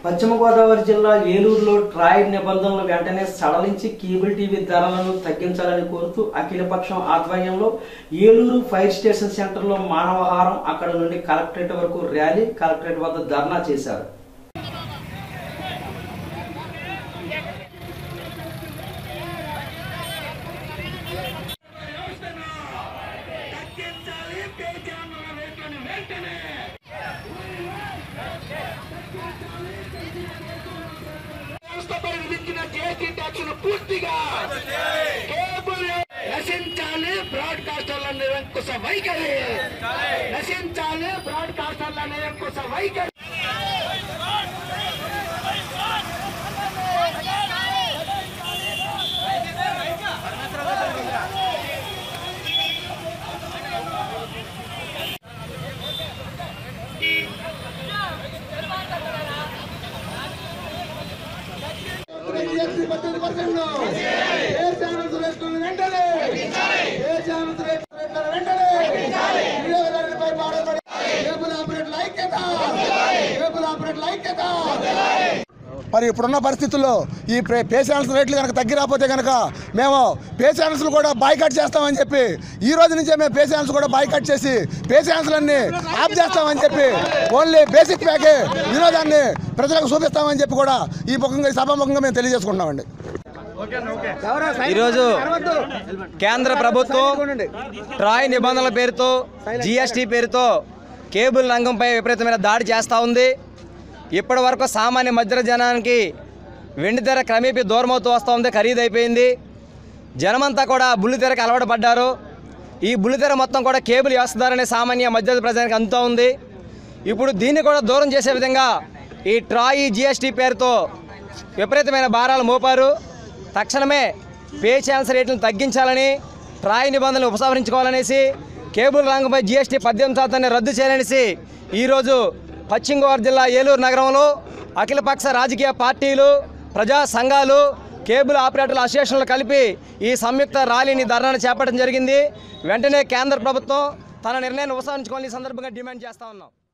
పశ్చిమ గోదావరి జిల్లా ఏలూరులో ట్రాయ్ నిబంధనలు వెంటనే సడలించి కేబుల్ టీవీ ధరలను తగ్గించాలని కోరుతూ అఖిలపక్షం ఆధ్వర్యంలో ఏలూరు ఫైర్ స్టేషన్ సెంటర్లో మానవహారం అక్కడ నుండి కలెక్టరేట్ వరకు ర్యాలీ కలెక్టరేట్ వద్ద ధర్నా చేశారు తగ్గించాలి పేటీఎంల రేట్లను వెంటనే సంస్థపై విధించిన జిఎస్టీ ట్యాక్స్ ను పూర్తిగా కేబుల్ నశించాలి బ్రాడ్కాస్టర్ల నిరంకుశ వైఖరి నశించాలి బ్రాడ్కాస్టర్ల నిరంకుశ వైఖరి మరి ఇప్పుడున్న పరిస్థితుల్లో ఈ పే పే ఛానల్స్ రేట్లు కనుక తగ్గి రాకపోతే కనుక మేము పే ఛానల్స్ కూడా బాయ్కట్ చేస్తామని చెప్పి ఈ రోజు నుంచే మేము పే ఛానల్స్ కూడా బాయ్కట్ చేసి పే ఛానల్స్ అన్ని ఆఫ్ చేస్తామని చెప్పి ఓన్లీ బేసిక్ ప్యాకే వినోదాన్ని ప్రజలకు చూపిస్తామని చెప్పి కూడా ఈ ముఖంగా ఈ సభాముఖంగా మేము తెలియజేసుకుంటున్నామండి ఈరోజు కేంద్ర ప్రభుత్వం ట్రాయ్ నిబంధనల పేరుతో జిఎస్టీ పేరుతో కేబుల్ రంగంపై విపరీతమైన దాడి చేస్తూ ఉంది ఇప్పటి వరకు సామాన్య మధ్య జనానికి వెండి ధర క్రమేపీ దూరమవుతూ వస్తూ ఉంది ఖరీదైపోయింది జనమంతా కూడా బుల్లితెరకు అలవాటు పడ్డారు ఈ బుల్లితెర మొత్తం కూడా కేబుల్ వేస్తున్నారనే సామాన్య మధ్య ప్రజానికి అందుతూ ఉంది ఇప్పుడు దీన్ని కూడా దూరం చేసే విధంగా ఈ ట్రాయ్ జిఎస్టీ పేరుతో విపరీతమైన భారాలు మోపారు తక్షణమే పే ఛాన్స్ రేట్లను తగ్గించాలని ట్రాయ్ నిబంధనలు ఉపసంహరించుకోవాలనేసి కేబుల్ రంగంపై జీఎస్టీ పద్దెనిమిది శాతాన్ని రద్దు చేయాలనేసి ఈరోజు పశ్చిమ గోదావరి జిల్లా ఏలూరు నగరంలో అఖిలపక్ష రాజకీయ పార్టీలు ప్రజా సంఘాలు కేబుల్ ఆపరేటర్ల అసోసియేషన్లు కలిపి ఈ సంయుక్త ర్యాలీని ధర్నాను చేపట్టడం జరిగింది వెంటనే కేంద్ర ప్రభుత్వం తన నిర్ణయాన్ని ఉపసంహరించుకోవాలని ఈ సందర్భంగా డిమాండ్ చేస్తా ఉన్నాం